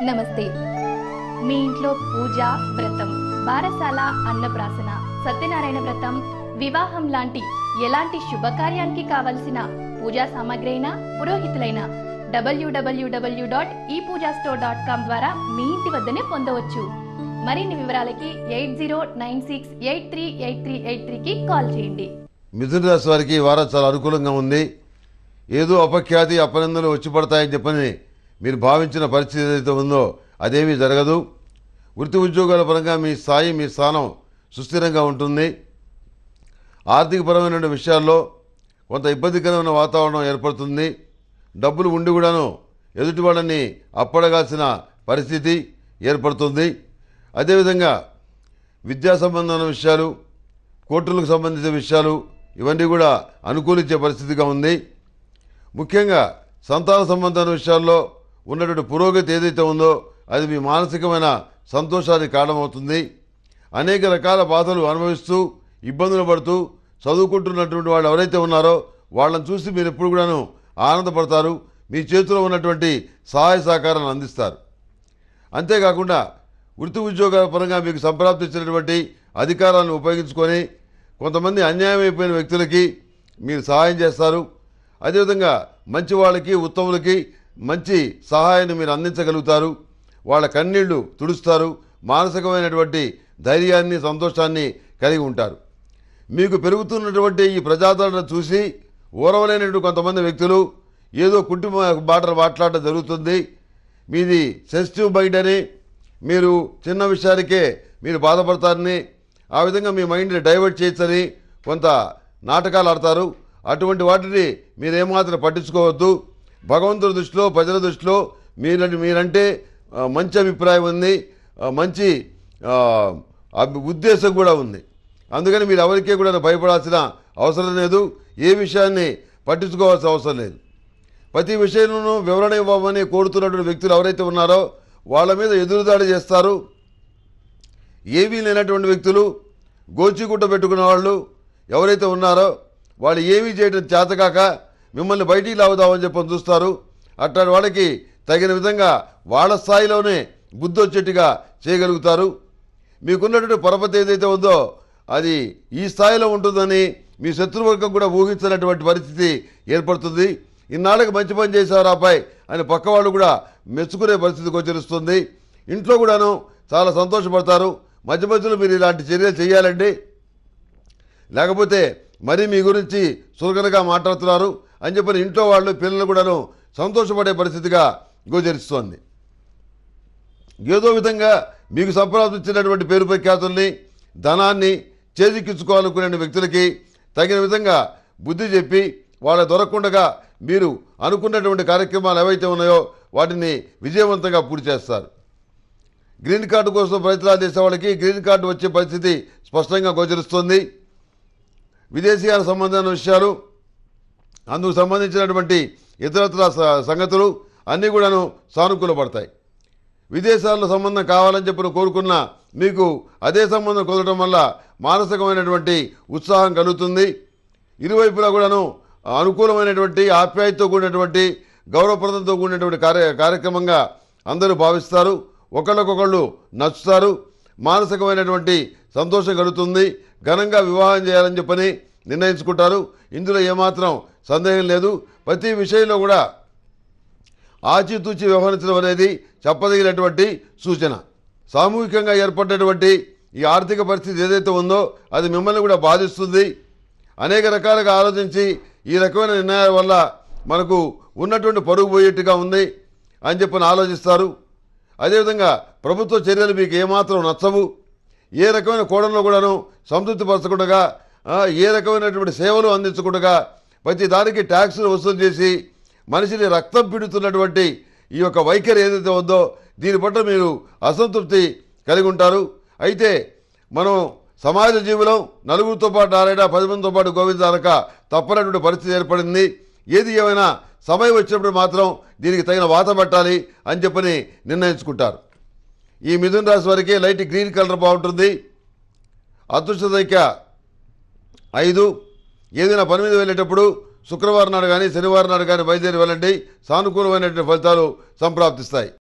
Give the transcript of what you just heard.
నమస్తే మీ ఇంట్లో పూజ వ్రతం బారసాల అన్నప్రాసన సత్యనారాయణ వ్రతం వివాహం లాంటి ఎలాంటి శుభకార్యానికి కావలసిన పూజా సామాగ్రి అయినా పురోహితులైన డబ్ల్యూడబ్ల్యూడబ్ల్యూ డాట్ ఈ పూజా స్టోర్ డాట్ కామ్ ద్వారా మీ ఇంటి వద్దనే పొందవచ్చు మరిన్ని వివరాలకి eight zero nine six eight three eight three eight త్రీకి కాల్ చేయండి మిథున రాశి వారికి ఈ వారం చాలా అనుకూలంగా ఉంది ఏదో అపఖ్యాతి అపనిందలు వచ్చి పడతాయని చెప్పని మీరు భావించిన పరిస్థితి ఏదైతే ఉందో అదేమీ జరగదు వృత్తి ఉద్యోగాల పరంగా మీ స్థాయి మీ స్థానం సుస్థిరంగా ఉంటుంది ఆర్థికపరమైన విషయాల్లో కొంత ఇబ్బందికరమైన వాతావరణం ఏర్పడుతుంది డబ్బులు ఉండి కూడాను ఎదుటి వాళ్ళని అప్పడగాల్సిన పరిస్థితి ఏర్పడుతుంది అదేవిధంగా విద్యా సంబంధమైన విషయాలు కోర్టులకు సంబంధించిన విషయాలు ఇవన్నీ కూడా అనుకూలించే పరిస్థితిగా ఉంది ముఖ్యంగా సంతాన సంబంధమైన విషయాల్లో ఉన్నటువంటి పురోగతి ఏదైతే ఉందో అది మీ మానసికమైన సంతోషానికి కారణమవుతుంది అనేక రకాల బాధలు అనుభవిస్తూ ఇబ్బందులు పడుతూ చదువుకుంటున్నటువంటి వాళ్ళు ఎవరైతే ఉన్నారో వాళ్ళని చూసి మీరు ఎప్పుడు కూడాను ఆనందపడతారు మీ చేతిలో ఉన్నటువంటి సహాయ సహకారాలను అందిస్తారు అంతేకాకుండా వృత్తి ఉద్యోగాల పరంగా మీకు సంప్రాప్తించినటువంటి అధికారాలను ఉపయోగించుకొని కొంతమంది అన్యాయం అయిపోయిన వ్యక్తులకి మీరు సహాయం చేస్తారు అదేవిధంగా మంచి వాళ్ళకి ఉత్తములకి మంచి సహాయాన్ని మీరు అందించగలుగుతారు వాళ్ళ కన్నీళ్లు తుడుస్తారు మానసికమైనటువంటి ధైర్యాన్ని సంతోషాన్ని కలిగి ఉంటారు మీకు పెరుగుతున్నటువంటి ఈ ప్రజాదరణ చూసి ఓరవలేనటువంటి కొంతమంది వ్యక్తులు ఏదో కుటుంబ బాటలు మాట్లాడడం జరుగుతుంది మీది సెన్సిటివ్ మైండ్ అని మీరు చిన్న విషయానికే మీరు బాధపడతారని ఆ విధంగా మీ మైండ్ని డైవర్ట్ చేయొచ్చని కొంత నాటకాలు ఆడతారు అటువంటి వాటిని మీరేమాత్రం పట్టించుకోవద్దు భగవంతుడి దృష్టిలో ప్రజల దృష్టిలో మీరు మీరంటే ఆ, మంచి అభిప్రాయం ఉంది ఆ, మంచి ఆ, అభి- ఉద్దేశం కూడా ఉంది అందుకని మీరు ఎవరికీ కూడా భయపడాల్సిన అవసరం లేదు ఏ విషయాన్ని పట్టించుకోవాల్సిన అవసరం లేదు ప్రతి విషయంలోనూ వివరణ ఇవ్వమని కోరుతున్నటువంటి వ్యక్తులు ఎవరైతే ఉన్నారో వాళ్ళ మీద ఎదురుదాడి చేస్తారు ఏమీ లేనటువంటి వ్యక్తులు గోచిగుట్ట పెట్టుకున్న వాళ్ళు ఎవరైతే ఉన్నారో వాళ్ళు ఏమీ చేయడం చేతకాక మిమ్మల్ని బయటికి లావుదామని చెప్పని చూస్తారు అట్లాంటి వాళ్ళకి తగిన విధంగా వాళ్ళ స్థాయిలోనే బుద్ధి వచ్చేట్టుగా చేయగలుగుతారు మీకున్నటువంటి పరపతి ఏదైతే ఉందో అది ఈ స్థాయిలో ఉంటుందని మీ శత్రువర్గం కూడా ఊహించినటువంటి పరిస్థితి ఏర్పడుతుంది ఇన్నాళ్ళకి మంచి పని చేశారు అబ్బాయి అని పక్క వాళ్ళు కూడా మెచ్చుకునే పరిస్థితి గోచరిస్తుంది ఇంట్లో కూడాను చాలా సంతోషపడతారు మధ్య మధ్యలో మీరు ఇలాంటి చర్యలు చేయాలండి లేకపోతే మరీ మీ గురించి సులకనగా మాట్లాడుతున్నారు అని చెప్పని ఇంట్లో వాళ్ళు పిల్లలు కూడాను సంతోషపడే పరిస్థితిగా గోచరిస్తోంది ఏదో విధంగా మీకు సంప్రాప్తించినటువంటి పేరు ప్రఖ్యాతుల్ని ధనాన్ని చేజిక్కించుకోవాలనుకునే వ్యక్తులకి తగిన విధంగా బుద్ధి చెప్పి వాళ్ళ దొరకకుండా మీరు అనుకున్నటువంటి కార్యక్రమాలు ఏవైతే ఉన్నాయో వాటిని విజయవంతంగా పూర్తి చేస్తారు గ్రీన్ కార్డు కోసం ప్రయత్నాలు చేసే వాళ్ళకి గ్రీన్ కార్డు వచ్చే పరిస్థితి స్పష్టంగా గోచరిస్తుంది విదేశీయాల సంబంధమైన విషయాలు అందుకు సంబంధించినటువంటి ఇతరత్ర స- సంగతులు అన్నీ కూడాను సానుకూలపడతాయి విదేశాల్లో సంబంధం కావాలని చెప్పి కోరుకున్న మీకు అదే సంబంధం కుదరడం వల్ల మానసికమైనటువంటి ఉత్సాహం కలుగుతుంది ఇరువైపులా కూడాను అనుకూలమైనటువంటి ఆప్యాయతతో కూడినటువంటి గౌరవప్రదంతో కూడినటువంటి కార్య కార్యక్రమంగా అందరూ భావిస్తారు ఒకళ్ళకొకళ్ళు నచ్చుతారు మానసికమైనటువంటి సంతోషం కలుగుతుంది ఘనంగా వివాహం చేయాలని చెప్పని నిర్ణయించుకుంటారు ఇందులో ఏమాత్రం సందేహం లేదు ప్రతి విషయంలో కూడా ఆచితూచి వ్యవహరించడం అనేది చెప్పదగినటువంటి సూచన సామూహికంగా ఏర్పడినటువంటి ఈ ఆర్థిక పరిస్థితి ఏదైతే ఉందో అది మిమ్మల్ని కూడా బాధిస్తుంది అనేక రకాలుగా ఆలోచించి ఈ రకమైన నిర్ణయాల వల్ల మనకు ఉన్నటువంటి పరుగు పోయేట్టుగా ఉంది అని చెప్పని ఆలోచిస్తారు అదేవిధంగా ప్రభుత్వ చర్యలు మీకు ఏమాత్రం నచ్చవు ఏ రకమైన కోణంలో కూడాను సంతృప్తిపరచకుండా ఆ, ఏ రకమైనటువంటి సేవలు అందించకుండా ప్రతి దానికి ట్యాక్సులు వసూలు చేసి మనిషిని రక్తం పిడుతున్నటువంటి ఈ యొక్క వైఖరి ఏదైతే ఉందో దీని పట్ల మీరు అసంతృప్తి కలిగి ఉంటారు అయితే మనం సమాజ జీవులం నలుగురితో పాటు నారాయణ పది మందితో పాటు గోవింద అనక తప్పనటువంటి పరిస్థితి ఏర్పడింది ఏది ఏమైనా సమయం వచ్చినప్పుడు మాత్రం దీనికి తగిన వాత పెట్టాలి అని చెప్పని నిర్ణయించుకుంటారు ఈ మిథున రాశి వారికి లైట్ గ్రీన్ కలర్ బాగుంటుంది అదృష్ట సంఖ్య ఐదు ఏదైనా పని మీద వెళ్ళేటప్పుడు శుక్రవారం నాడు కానీ శనివారం నాడు కానీ బయలుదేరి వెళ్ళండి సానుకూలమైనటువంటి ఫలితాలు సంప్రాప్తిస్తాయి